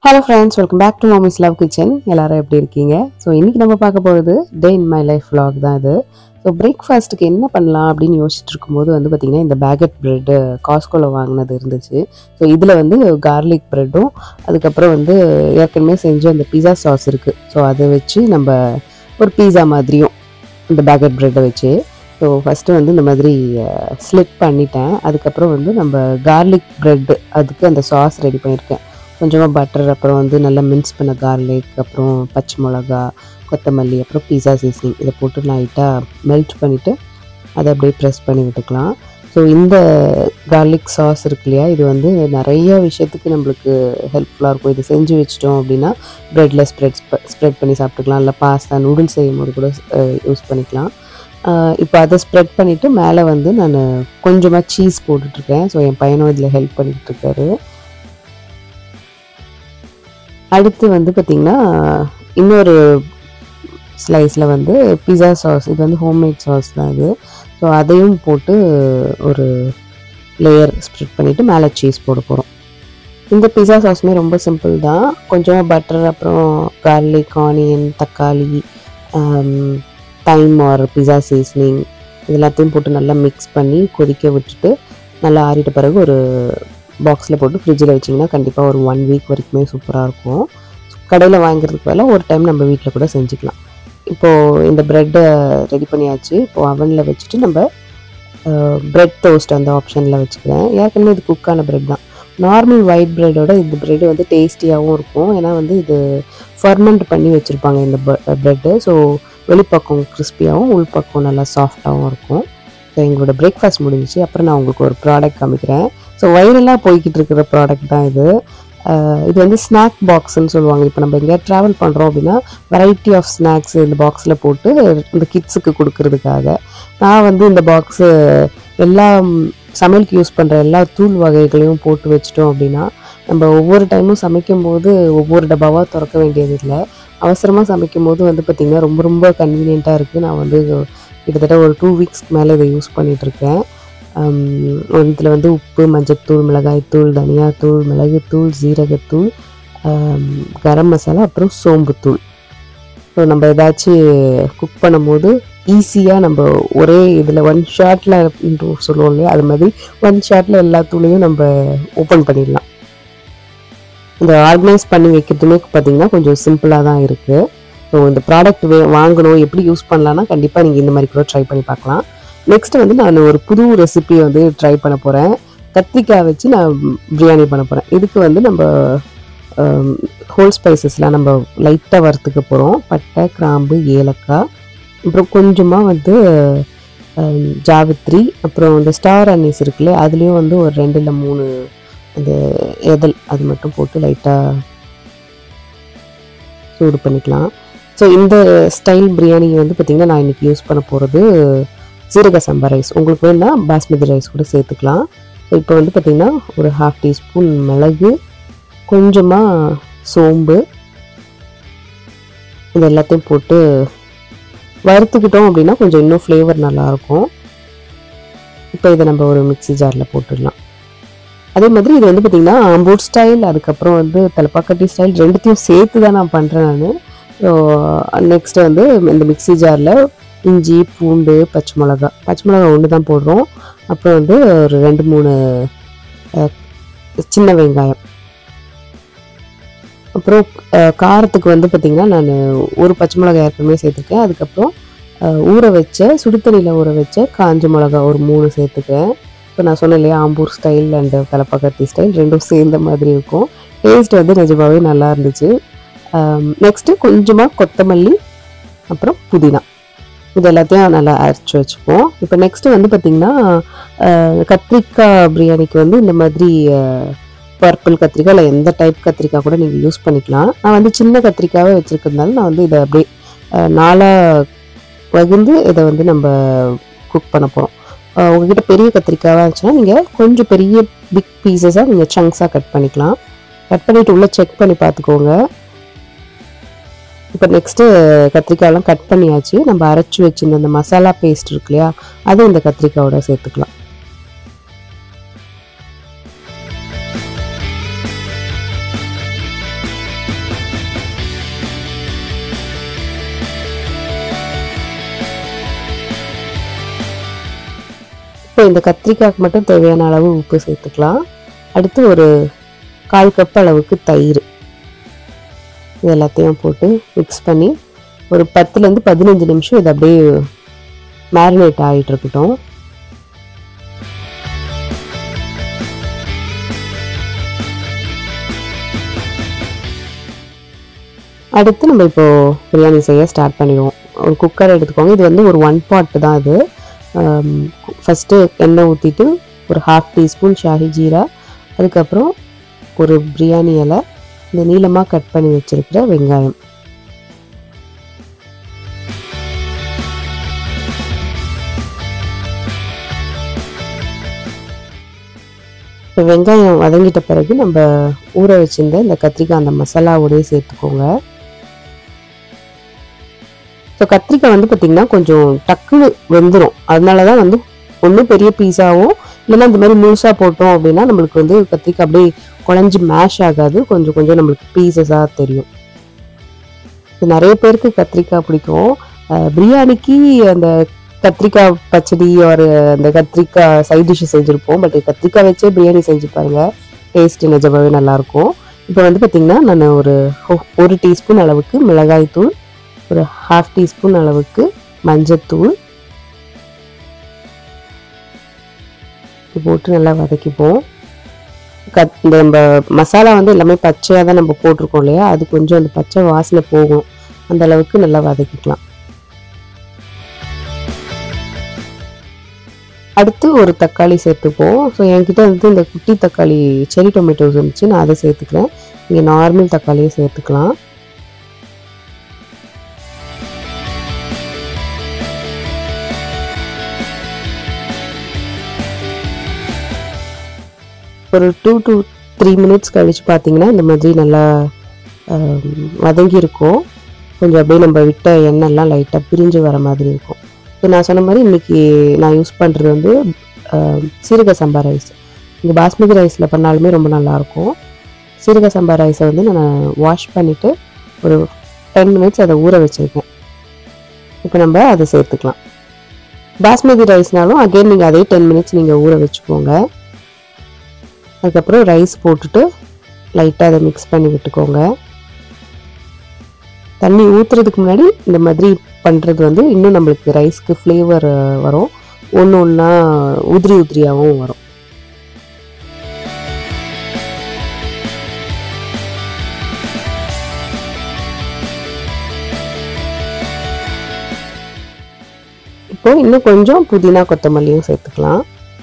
hello friends welcome back to Mommy's Love Kitchen எல்லாரும் எப்படி இருக்கீங்க ஸோ இன்னைக்கு நம்ம பார்க்க போகிறது day in my life vlog தான் இது ஸோ பிரேக்ஃபாஸ்ட்டுக்கு என்ன பண்ணலாம் அப்படின்னு யோசிச்சுட்டு இருக்கும்போது வந்து பார்த்திங்கன்னா இந்த பேக்கெட் ப்ரெட்டு காஸ்கோவில் வாங்கினது இருந்துச்சு ஸோ இதில் வந்து கார்லிக் ப்ரெட்டும் அதுக்கப்புறம் வந்து ஏற்கனவே செஞ்ச அந்த பிஸா சாஸ் இருக்குது ஸோ அதை வச்சு நம்ம ஒரு பீஸா மாதிரியும் இந்த பேக்கெட் ப்ரெட்டை வச்சு ஸோ ஃபஸ்ட்டு வந்து இந்த மாதிரி ஸ்லிட் பண்ணிட்டேன் அதுக்கப்புறம் வந்து நம்ம கார்லிக் ப்ரெட் அதுக்கு அந்த சாஸ் ரெடி பண்ணியிருக்கேன் கொஞ்சமாக பட்டர் அப்புறம் வந்து நல்லா மின்ஸ் பண்ண கார்லிக் அப்புறம் பச்சை மிளகா கொத்தமல்லி அப்புறம் பீஸா சீசனிங் இதை போட்டு லைட்டாக மெல்ட் பண்ணிவிட்டு அதை அப்படியே ப்ரெஸ் பண்ணி விட்டுக்கலாம் ஸோ இந்த கார்லிக் சாஸ் இருக்கு இல்லையா இது வந்து நிறைய விஷயத்துக்கு நம்மளுக்கு ஹெல்ப்ஃபுல்லாக இருக்கும் இது செஞ்சு வச்சிட்டோம் அப்படின்னா ப்ரெட்டில் ஸ்ப்ரெட் ஸ்ப்ரெட் பண்ணி சாப்பிட்டுக்கலாம் இல்லை பாஸ்தா நூடுல்ஸ் செய்யும் போது கூட யூஸ் பண்ணிக்கலாம் இப்போ அதை ஸ்ப்ரெட் பண்ணிவிட்டு மேலே வந்து நான் கொஞ்சமாக சீஸ் போட்டுட்ருக்கேன் ஸோ என் பையனும் இதில் ஹெல்ப் பண்ணிகிட்டு இருக்காரு அடுத்து வந்து பார்த்திங்கன்னா இன்னொரு ஸ்லைஸில் வந்து பிஸா சாஸ் இது வந்து ஹோம்மேட் சாஸ் தான் இது ஸோ அதையும் போட்டு ஒரு லேயர் ஸ்ப்ரெட் பண்ணிவிட்டு மேலே சீஸ் போட போகிறோம் இந்த பிஸா சாஸுமே ரொம்ப சிம்பிள் தான் கொஞ்சமாக பட்டர் அப்புறம் கார்லிக் ஆனியன் தக்காளி டைம் ஆர் பிஸா சீசனிங் இது எல்லாத்தையும் போட்டு நல்லா மிக்ஸ் பண்ணி கொதிக்க விட்டுட்டு நல்லா ஆறிட்ட பிறகு ஒரு பாக்ஸில் போட்டு ஃப்ரிட்ஜில் வச்சிங்கன்னா கண்டிப்பாக ஒரு ஒன் வீக் வரைக்குமே சூப்பராக இருக்கும் கடையில் வாங்குறதுக்கு பதிலாக ஒரு டைம் நம்ம வீட்டில் கூட செஞ்சுக்கலாம் இப்போது இந்த ப்ரெட்டை ரெடி பண்ணியாச்சு இப்போது அவனில் வச்சுட்டு நம்ம ப்ரெட் டோஸ்ட் அந்த ஆப்ஷனில் வச்சுக்கிறேன் ஏற்கனவே இது குக்கான ப்ரெட் தான் நார்மல் ஒயிட் ப்ரெட்டோட இந்த ப்ரெட் வந்து டேஸ்டியாகவும் இருக்கும் ஏன்னா வந்து இது ஃபர்மெண்ட் பண்ணி வச்சுருப்பாங்க இந்த ப்ரெட்டு ஸோ வெளிப்பக்கம் கிறிஸ்பியாகவும் உள்பக்கம் நல்லா சாஃப்டாகவும் இருக்கும் ஸோ எங்களோட பிரேக்ஃபாஸ்ட் முடிஞ்சிச்சு அப்புறம் நான் உங்களுக்கு ஒரு ப்ராடக்ட் காமிக்கிறேன் ஸோ வைரலாக போய்கிட்டு இருக்கிற ப்ராடக்ட் தான் இது இது வந்து ஸ்நாக் பாக்ஸ்ன்னு சொல்லுவாங்க இப்போ நம்ம எங்கேயா ட்ராவல் பண்ணுறோம் அப்படின்னா வெரைட்டி ஆஃப் ஸ்நாக்ஸ் இந்த பாக்ஸில் போட்டு இந்த கிட்ஸுக்கு கொடுக்கறதுக்காக நான் வந்து இந்த பாக்ஸு எல்லா சமையலுக்கு யூஸ் பண்ணுற எல்லா தூள் வகைகளையும் போட்டு வச்சிட்டோம் அப்படின்னா நம்ம ஒவ்வொரு டைமும் சமைக்கும் போது ஒவ்வொரு டப்பாவாக திறக்க வேண்டியது இல்லை அவசரமாக சமைக்கும் போது வந்து பார்த்திங்கன்னா ரொம்ப ரொம்ப கன்வீனியண்ட்டாக இருக்குது நான் வந்து கிட்டத்தட்ட ஒரு டூ வீக்ஸ்க்கு மேலே இதை யூஸ் பண்ணிகிட்ருக்கேன் இதில் வந்து உப்பு மஞ்சத்தூள் மிளகாய்த்தூள் தனியாத்தூள் மிளகுத்தூள் ஜீரகத்தூள் கரம் மசாலா அப்புறம் சோம்புத்தூள் ஸோ நம்ம ஏதாச்சும் குக் பண்ணும்போது ஈஸியாக நம்ம ஒரே இதில் ஒன் ஷாட்டில் சொல்லுவோம் இல்லையா அது மாதிரி ஒன் ஷாட்டில் எல்லா தூளையும் நம்ம ஓப்பன் பண்ணிடலாம் இந்த ஆர்கனைஸ் பண்ணி வைக்கிறதுமே பார்த்திங்கன்னா கொஞ்சம் சிம்பிளாக தான் இருக்குது ஸோ இந்த ப்ராடக்ட் வே வாங்கணும் எப்படி யூஸ் பண்ணலான்னா கண்டிப்பாக நீங்கள் இந்த மாதிரி கூட ட்ரை பண்ணி பார்க்கலாம் நெக்ஸ்ட் வந்து நான் ஒரு புது ரெசிபி வந்து ட்ரை பண்ண போகிறேன் கத்திரிக்காய் வச்சு நான் பிரியாணி பண்ண போகிறேன் இதுக்கு வந்து நம்ம ஹோல் ஸ்பைசஸ்லாம் நம்ம லைட்டாக வறுத்துக்க போகிறோம் பட்டை கிராம்பு ஏலக்காய் அப்புறம் கொஞ்சமாக வந்து ஜாவித்ரி அப்புறம் இந்த ஸ்டார் அன்னீஸ் இருக்குல்ல அதுலேயும் வந்து ஒரு ரெண்டு இல்லை மூணு அந்த எதல் அது மட்டும் போட்டு லைட்டாக சூடு பண்ணிக்கலாம் ஸோ இந்த ஸ்டைல் பிரியாணி வந்து பார்த்திங்கன்னா நான் இன்றைக்கி யூஸ் பண்ண போகிறது சீரக சம்பா ரைஸ் உங்களுக்கு வேணா பாஸ்மதி ரைஸ் கூட சேர்த்துக்கலாம் இப்போ வந்து பார்த்திங்கன்னா ஒரு ஹாஃப் டீஸ்பூன் மிளகு கொஞ்சமாக சோம்பு இது எல்லாத்தையும் போட்டு வறுத்துக்கிட்டோம் அப்படின்னா கொஞ்சம் இன்னும் ஃப்ளேவர் நல்லாயிருக்கும் இப்போ இதை நம்ம ஒரு மிக்சி ஜாரில் போட்டுடலாம் அதே மாதிரி இது வந்து பார்த்திங்கன்னா ஆம்பூட் ஸ்டைல் அதுக்கப்புறம் வந்து தலப்பாக்கட்டி ஸ்டைல் ரெண்டுத்தையும் சேர்த்து தான் நான் பண்ணுறேன் நான் ஸோ நெக்ஸ்ட்டு வந்து இந்த மிக்சி ஜாரில் இஞ்சி பூண்டு பச்சை மிளகா பச்சை மிளகா ஒன்று தான் போடுறோம் அப்புறம் வந்து ஒரு ரெண்டு மூணு சின்ன வெங்காயம் அப்புறம் காரத்துக்கு வந்து பார்த்திங்கன்னா நான் ஒரு பச்சை மிளகாய் ஏற்கனவே சேர்த்துருக்கேன் அதுக்கப்புறம் ஊற வச்ச சுடுதண்ணியில் ஊற வச்ச காஞ்ச மிளகா ஒரு மூணு சேர்த்துக்கிறேன் ஸோ நான் சொன்னேன் இல்லையா Ambur style and Thalappakatti style ரெண்டும் சேர்ந்த மாதிரி இருக்கும் டேஸ்ட் வந்து நிஜமாகவே நல்லா இருந்துச்சு நெக்ஸ்ட்டு கொஞ்சமாக கொத்தமல்லி அப்புறம் புதினா இது எல்லாத்தையும் நல்லா அரைச்சி வச்சுப்போம் இப்போ நெக்ஸ்ட்டு வந்து பார்த்திங்கன்னா கத்திரிக்காய் பிரியாணிக்கு வந்து இந்த மாதிரி பர்பிள் கத்திரிக்காய் இல்லை எந்த டைப் கத்திரிக்காய் கூட நீங்கள் யூஸ் பண்ணிக்கலாம் நான் வந்து சின்ன கத்திரிக்காவே வச்சுருக்கிறதுனால நான் வந்து இதை அப்படியே நாலாக பகிர்ந்து இதை வந்து நம்ம குக் பண்ண போகிறோம் உங்ககிட்ட பெரிய கத்திரிக்காவாக இருந்துச்சுன்னா நீங்கள் கொஞ்சம் பெரிய பிக் பீசஸாக நீங்கள் சங்க்ஸாக கட் பண்ணிக்கலாம் கட் பண்ணிவிட்டு உள்ளே செக் பண்ணி பார்த்துக்கோங்க இப்போ நெக்ஸ்ட்டு கத்திரிக்காயெல்லாம் கட் பண்ணியாச்சு நம்ம அரைச்சி வச்சிருந்த அந்த மசாலா பேஸ்ட் இருக்கு இல்லையா அதை இந்த கத்திரிக்காயோட சேர்த்துக்கலாம் இப்போ இந்த கத்திரிக்காய்க்கு மட்டும் தேவையான அளவு உப்பு சேர்த்துக்கலாம் அடுத்து ஒரு கால் கப் அளவுக்கு தயிர் இது எல்லாத்தையும் போட்டு மிக்ஸ் பண்ணி ஒரு பத்துலேருந்து பதினஞ்சு நிமிஷம் இது அப்படியே மேரினேட் ஆகிட்டு இருக்கட்டும் அடுத்து நம்ம இப்போ பிரியாணி செய்ய ஸ்டார்ட் பண்ணிடுவோம் ஒரு குக்கர் எடுத்துக்கோங்க இது வந்து ஒரு ஒன் பாட் தான் இது ஃபஸ்ட்டு எண்ணெய் ஊற்றிட்டு ஒரு ஹாஃப் டீஸ்பூன் ஷாஹி ஜீரா அதுக்கப்புறம் ஒரு பிரியாணி இலை இந்த நீளமாக கட் பண்ணி வச்சிருக்கிற வெங்காயம் இப்போ வெங்காயம் வதங்கிட்ட பிறகு நம்ம ஊற வச்சிருந்த இந்த கத்திரிக்காய் அந்த மசாலாவோடய சேர்த்துக்கோங்க ஸோ கத்திரிக்காய் வந்து பார்த்திங்கன்னா கொஞ்சம் டக்குன்னு வெந்துடும் அதனால தான் வந்து ஒன்றும் பெரிய பீஸாவோ இல்லைன்னா இந்த மாதிரி முழுசாக போட்டோம் அப்படின்னா நம்மளுக்கு வந்து கத்திரிக்காய் அப்படியே குழஞ்சி மேஷ் ஆகாது கொஞ்சம் கொஞ்சம் நம்மளுக்கு பீசஸாக தெரியும் இது நிறைய பேருக்கு கத்திரிக்காய் பிடிக்கும் அஹ் பிரியாணிக்கு அந்த கத்திரிக்காய் பச்சடி ஒரு அந்த கத்திரிக்காய் சைட் டிஷ் செஞ்சுருப்போம் பட் கத்திரிக்காய் வச்சே பிரியாணி செஞ்சு பாருங்க டேஸ்ட் நிஜமாவே நல்லாயிருக்கும் இப்போ வந்து பார்த்திங்கன்னா நான் ஒரு ஒ- ஒரு டீஸ்பூன் அளவுக்கு மிளகாய் தூள் ஒரு ஹாஃப் டீஸ்பூன் அளவுக்கு மஞ்சத்தூள் இது போட்டு நல்லா வதக்கிப்போம் கத் இந்த நம்ம மசாலா வந்து எல்லாமே பச்சையாக தான் நம்ம போட்டிருக்கோம் இல்லையா அது கொஞ்சம் அந்த பச்சை வாசனை போகும் அந்த அளவுக்கு நல்லா வதக்கிக்கலாம் அடுத்து ஒரு தக்காளி சேர்த்துப்போம் ஸோ என்கிட்ட வந்து இந்த குட்டி தக்காளி செரி டொமேட்டோஸ் இருந்துச்சு நான் அதை சேர்த்துக்கிறேன் இங்கே நார்மல் தக்காளியை சேர்த்துக்கலாம் ஒரு டூ டு த்ரீ மினிட்ஸ் கழிச்சு பார்த்தீங்கன்னா இந்த மாதிரி நல்லா ஆம், வதங்கி இருக்கும் கொஞ்சம் அப்படியே நம்ம விட்ட எண்ணெய்லாம் லைட்டாக பிரிஞ்சு வர மாதிரி இருக்கும் ஸோ நான் சொன்ன மாதிரி இன்னைக்கு நான் யூஸ் பண்ணுறது வந்து ஆம், சீரக சம்பா ரைஸ் இங்கே பாஸ்மதி ரைஸில் பண்ணாலுமே ரொம்ப நல்லாயிருக்கும் சீரக சம்பா ரைஸை வந்து நான் வாஷ் பண்ணிவிட்டு ஒரு டென் மினிட்ஸ் அதை ஊற வச்சுருக்கேன் இப்போ நம்ம அதை சேர்த்துக்கலாம் பாஸ்மதி ரைஸ்னாலும் அகைன் நீங்கள் அதே டென் மினிட்ஸ் நீங்கள் ஊற வச்சுக்கோங்க அதுக்கப்புறம் ரைஸ் போட்டுட்டு லைட்டாக அதை மிக்ஸ் பண்ணி விட்டுக்கோங்க தண்ணி ஊற்றுறதுக்கு முன்னாடி இந்த மாதிரி பண்ணுறது வந்து இன்னும் நம்மளுக்கு ரைஸ்க்கு ஃப்ளேவர் வரும் ஒன்று ஒன்றா உதிரி உதிரியாகவும் வரும் இப்போ இன்னும் கொஞ்சம் புதினா கொத்தமல்லியும் சேர்த்துக்கலாம்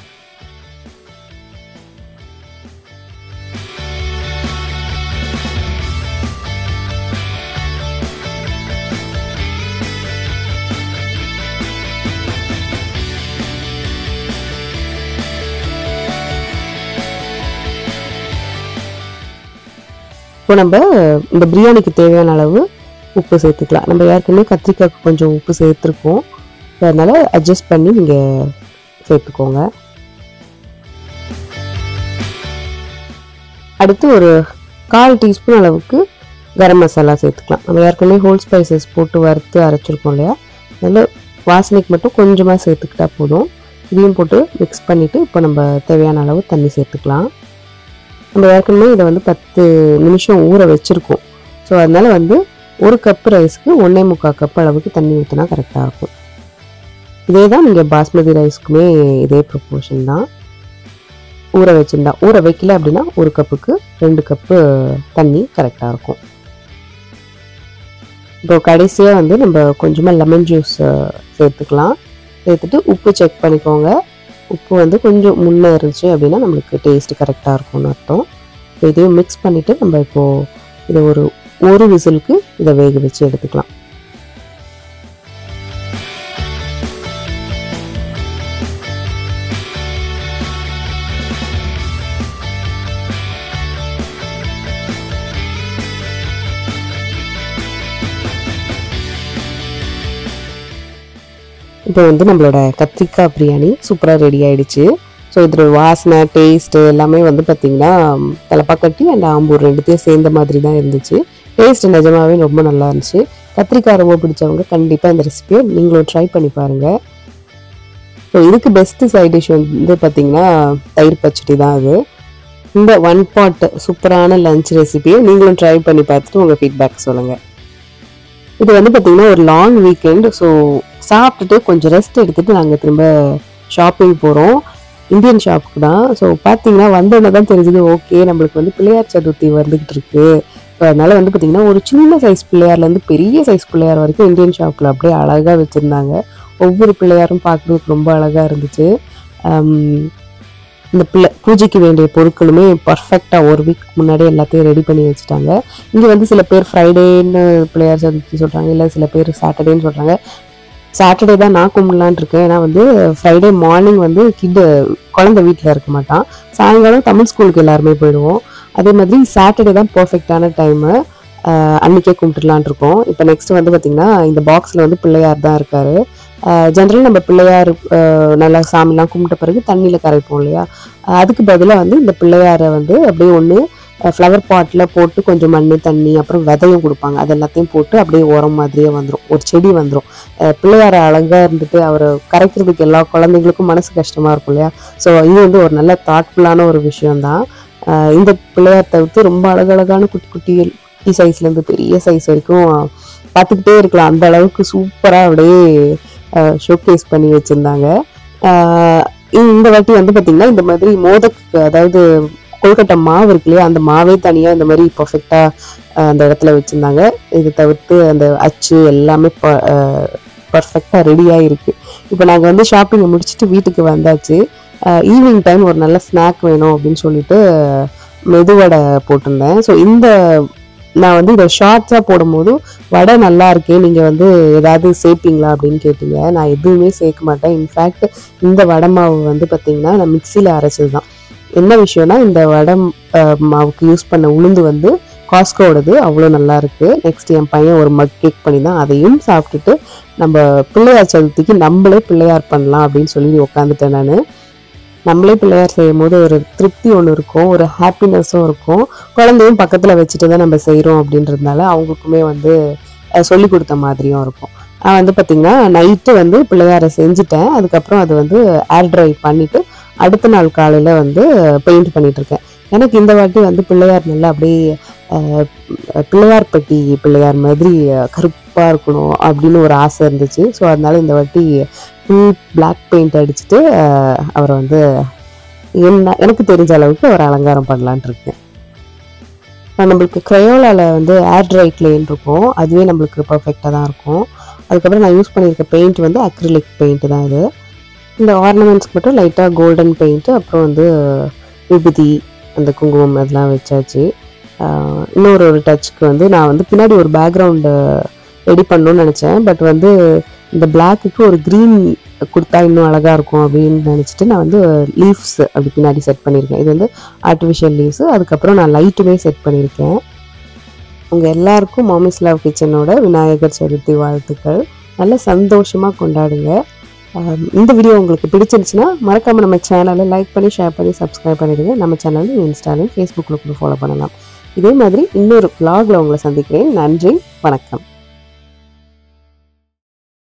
இப்போ நம்ம இந்த பிரியாணிக்கு தேவையான அளவு உப்பு சேர்த்துக்கலாம் நம்ம ஏற்கனவே கத்திரிக்காய்க்கு கொஞ்சம் உப்பு சேர்த்துருக்கோம் ஸோ அதனால் அட்ஜஸ்ட் பண்ணி நீங்கள் சேர்த்துக்கோங்க அடுத்து ஒரு கால் டீஸ்பூன் அளவுக்கு கரம் மசாலா சேர்த்துக்கலாம் நம்ம ஏற்கனவே ஹோல் ஸ்பைசஸ் போட்டு வறுத்து அரைச்சிருக்கோம் இல்லையா அதில் வாசனைக்கு மட்டும் கொஞ்சமாக சேர்த்துக்கிட்டா போதும் இதையும் போட்டு மிக்ஸ் பண்ணிவிட்டு இப்போ நம்ம தேவையான அளவு தண்ணி சேர்த்துக்கலாம் நம்ம ஏற்கனவே இதை வந்து பத்து நிமிஷம் ஊற வச்சுருக்கோம் ஸோ அதனால் வந்து ஒரு கப் ரைஸ்க்கு ஒன்றே முக்கால் கப் அளவுக்கு தண்ணி ஊற்றினா கரெக்டாக இருக்கும் இதே தான் நீங்கள் பாஸ்மதி ரைஸ்க்குமே இதே ப்ரொப்போர்ஷன் தான் ஊற வச்சுருந்தா ஊற வைக்கல அப்படின்னா ஒரு கப்புக்கு ரெண்டு கப்பு தண்ணி கரெக்டாக இருக்கும் இப்போ கடைசியாக வந்து நம்ம கொஞ்சமாக லெமன் ஜூஸ் சேர்த்துக்கலாம் சேர்த்துட்டு உப்பு செக் பண்ணிக்கோங்க உப்பு வந்து கொஞ்சம் முன்னே இருந்துச்சு அப்படின்னா நம்மளுக்கு டேஸ்ட் கரெக்டாக இருக்கும்னு அர்த்தம் இப்போ இதையும் மிக்ஸ் பண்ணிவிட்டு நம்ம இப்போது இதை ஒரு ஒரு விசிலுக்கு இதை வேக வச்சு எடுத்துக்கலாம் இப்போ வந்து நம்மளோட கத்திரிக்காய் பிரியாணி சூப்பராக ரெடி ஆயிடுச்சு ஸோ இதோட வாசனை டேஸ்ட்டு எல்லாமே வந்து பார்த்திங்கன்னா தலைப்பாக்கட்டி அண்ட் ஆம்பூர் ரெண்டுத்தையும் சேர்ந்த மாதிரி தான் இருந்துச்சு டேஸ்ட் நிஜமாவே ரொம்ப நல்லா இருந்துச்சு கத்திரிக்காய் ரொம்ப பிடிச்சவங்க கண்டிப்பாக இந்த ரெசிபியை நீங்களும் ட்ரை பண்ணி பாருங்கள் ஸோ இதுக்கு பெஸ்ட்டு சைட் டிஷ் வந்து பார்த்தீங்கன்னா தயிர் பச்சடி தான் அது இந்த ஒன் பாட் சூப்பரான லஞ்ச் ரெசிபியை நீங்களும் ட்ரை பண்ணி பார்த்துட்டு உங்கள் ஃபீட்பேக் சொல்லுங்கள் இது வந்து பார்த்தீங்கன்னா ஒரு லாங் வீக்கெண்ட் ஸோ சாப்பிட்டுட்டு கொஞ்சம் ரெஸ்ட் எடுத்துட்டு நாங்கள் திரும்ப ஷாப்பிங் போகிறோம் இந்தியன் ஷாப்புக்கு தான் ஸோ பார்த்தீங்கன்னா வந்தோடனே தான் தெரிஞ்சது ஓகே நம்மளுக்கு வந்து பிள்ளையார் சதுர்த்தி வந்துகிட்டு இருக்கு ஸோ அதனால வந்து பார்த்தீங்கன்னா ஒரு சின்ன சைஸ் பிள்ளையார்லேருந்து பெரிய சைஸ் பிள்ளையார் வரைக்கும் இந்தியன் ஷாப்பில் அப்படியே அழகாக வச்சுருந்தாங்க ஒவ்வொரு பிள்ளையாரும் பார்க்குறதுக்கு ரொம்ப அழகாக இருந்துச்சு ஆம், இந்த பிள்ளை பூஜைக்கு வேண்டிய பொருட்களுமே பர்ஃபெக்டாக ஒரு வீக் முன்னாடி எல்லாத்தையும் ரெடி பண்ணி வச்சுட்டாங்க இங்கே வந்து சில பேர் ஃப்ரைடேன்னு பிள்ளையார் சதுர்த்தி சொல்கிறாங்க இல்லை சில பேர் சாட்டர்டேன்னு சொல்கிறாங்க சாட்டர்டே தான் நான் கும்பிடலான்னு இருக்கேன் ஏன்னா வந்து ஃப்ரைடே மார்னிங் வந்து கிட் குழந்தை வீட்டில் இருக்க மாட்டான் சாயங்காலம் தமிழ் ஸ்கூலுக்கு எல்லாருமே போயிடுவோம் அதே மாதிரி சாட்டர்டே தான் பர்ஃபெக்டான டைமு அன்னைக்கே கும்பிட்டுலான் இருக்கோம் இப்போ நெக்ஸ்ட் வந்து பார்த்திங்கன்னா இந்த பாக்ஸில் வந்து பிள்ளையார் தான் இருக்காரு ஜென்ரல் நம்ம பிள்ளையார் அஹ், நல்லா சாமிலாம் கும்பிட்ட பிறகு தண்ணியில் கரைப்போம் இல்லையா அஹ், அதுக்கு பதிலாக வந்து இந்த பிள்ளையாரை வந்து அப்படியே ஒன்று ஃப்ளவர் பாட்டில் போட்டு கொஞ்சம் மண் தண்ணி அப்புறம் விதையும் கொடுப்பாங்க அது எல்லாத்தையும் போட்டு அப்படியே உரம் மாதிரியே வந்துடும் ஒரு செடி வந்துடும் பிள்ளையார அழகாக இருந்துட்டு அவரை கரைக்கிறதுக்கு எல்லா குழந்தைங்களுக்கும் மனசு கஷ்டமாக இருக்கும் இல்லையா ஸோ இது வந்து ஒரு நல்ல தாட்ஃபுல்லான ஒரு விஷயம்தான் அஹ் இந்த பிள்ளையார் தவிர்த்து ரொம்ப அழகழகான குட்டி குட்டி குட்டி சைஸ்லேருந்து பெரிய சைஸ் வரைக்கும் பார்த்துக்கிட்டே இருக்கலாம் அந்த அளவுக்கு சூப்பராக அப்படியே ஷோகேஸ் பண்ணி வச்சுருந்தாங்க இந்த வாட்டி வந்து பார்த்திங்கன்னா இந்த மாதிரி மோதக் அதாவது கொழுக்கட்டை மாவு இருக்கு இல்லையா அந்த மாவே தனியாக இந்த மாதிரி பர்ஃபெக்டாக அந்த இடத்துல வச்சுருந்தாங்க இது தவிர்த்து அந்த அச்சு எல்லாமே பர்ஃபெக்டாக ரெடியாக இருக்குது இப்போ நாங்கள் வந்து ஷாப்பிங்கை முடிச்சுட்டு வீட்டுக்கு வந்தாச்சு ஈவினிங் டைம் ஒரு நல்ல ஸ்நாக் வேணும் அப்படின்னு சொல்லிட்டு மெதுவடை போட்டிருந்தேன் ஸோ இந்த நான் வந்து இதை ஷார்ட்ஸாக போடும்போது வடை நல்லா இருக்கே நீங்கள் வந்து ஏதாவது சேர்ப்பீங்களா அப்படின்னு கேட்டீங்க நான் எதுவுமே சேர்க்க மாட்டேன் இன்ஃபேக்ட் இந்த வடை மாவு வந்து பார்த்தீங்கன்னா நான் மிக்சியில் அரைச்சது தான் என்ன விஷயம்னா இந்த வடை அஹ், மாவுக்கு யூஸ் பண்ண உளுந்து வந்து காஸ்கோடது அவ்வளோ நல்லா இருக்கு நெக்ஸ்ட் என் பையன் ஒரு மக் கேக் பண்ணி தான் அதையும் சாப்பிட்டுட்டு நம்ம பிள்ளையார் சதுர்த்திக்கு நம்மளே பிள்ளையார் பண்ணலாம் அப்படின்னு சொல்லி உட்காந்துட்டேன் நான் நம்மளே பிள்ளையார் செய்யும் போது ஒரு திருப்தி ஒன்று இருக்கும் ஒரு ஹாப்பினஸும் இருக்கும் குழந்தையும் பக்கத்தில் வச்சுட்டு தான் நம்ம செய்கிறோம் அப்படின்றதுனால அவங்களுக்குமே வந்து அஹ், சொல்லி கொடுத்த மாதிரியும் இருக்கும் நான் வந்து பார்த்திங்கன்னா நைட்டு வந்து பிள்ளையாரை செஞ்சுட்டேன் அதுக்கப்புறம் அது வந்து ஏர் ட்ரை பண்ணிவிட்டு அடுத்த நாள் காலையில் வந்து பெயிண்ட் பண்ணிட்டு இருக்கேன் எனக்கு இந்த வாட்டி வந்து பிள்ளையார் நல்லா அப்படியே அஹ், பிள்ளையார் பெட்டி பிள்ளையார் மாதிரி கருப்பாக இருக்கணும் அப்படின்னு ஒரு ஆசை இருந்துச்சு ஸோ அதனால இந்த வாட்டி ஃபுல் பிளாக் பெயிண்ட் அடிச்சுட்டு அஹ், அவரை வந்து என்ன எனக்கு தெரிஞ்ச அளவுக்கு ஒரு அலங்காரம் பண்ணலான்ட்டு இருக்கேன் அஹ் நம்மளுக்கு க்ரையோலாவில் வந்து ஏர் ட்ரை கிளேன் இருக்கும் அதுவே நம்மளுக்கு பர்ஃபெக்டாக தான் இருக்கும் அதுக்கப்புறம் நான் யூஸ் பண்ணியிருக்க பெயிண்ட் வந்து அக்ரிலிக் பெயிண்ட் தான் இது இந்த ஆர்னமெண்ட்ஸ்க்கு மட்டும் லைட்டாக கோல்டன் பெயிண்ட்டு அப்புறம் வந்து விபூதி அந்த குங்குமம் அதெல்லாம் வச்சாச்சு ஆஹ் இன்னொரு ஒரு டச்சுக்கு வந்து நான் வந்து பின்னாடி ஒரு பேக்ரவுண்டு ரெடி பண்ணணும்னு நினச்சேன் பட் வந்து இந்த பிளாக்குக்கு ஒரு க்ரீன் கொடுத்தா இன்னும் அழகாக இருக்கும் அப்படின்னு நினச்சிட்டு நான் வந்து லீவ்ஸ் அப்படி பின்னாடி செட் பண்ணியிருக்கேன் இது வந்து ஆர்டிஃபிஷியல் லீவ்ஸு அதுக்கப்புறம் நான் லைட்டுமே செட் பண்ணியிருக்கேன் உங்கள் எல்லாருக்கும் மாமிஸ் லவ் கிச்சனோட விநாயகர் சதுர்த்தி வாழ்த்துக்கள் நல்ல சந்தோஷமாக கொண்டாடுங்க ஆம், இந்த வீடியோ உங்களுக்கு பிடிச்சிருந்துச்சுன்னா மறக்காமல் நம்ம சேனலை லைக் பண்ணி ஷேர் பண்ணி சப்ஸ்கிரைப் பண்ணிடுங்க நம்ம சேனலில் இன்ஸ்டாலையும் ஃபேஸ்புக்கில் கூட ஃபாலோ பண்ணலாம் இதே மாதிரி இன்னொரு vlogல உங்களை சந்திக்கிறேன் நன்றி வணக்கம்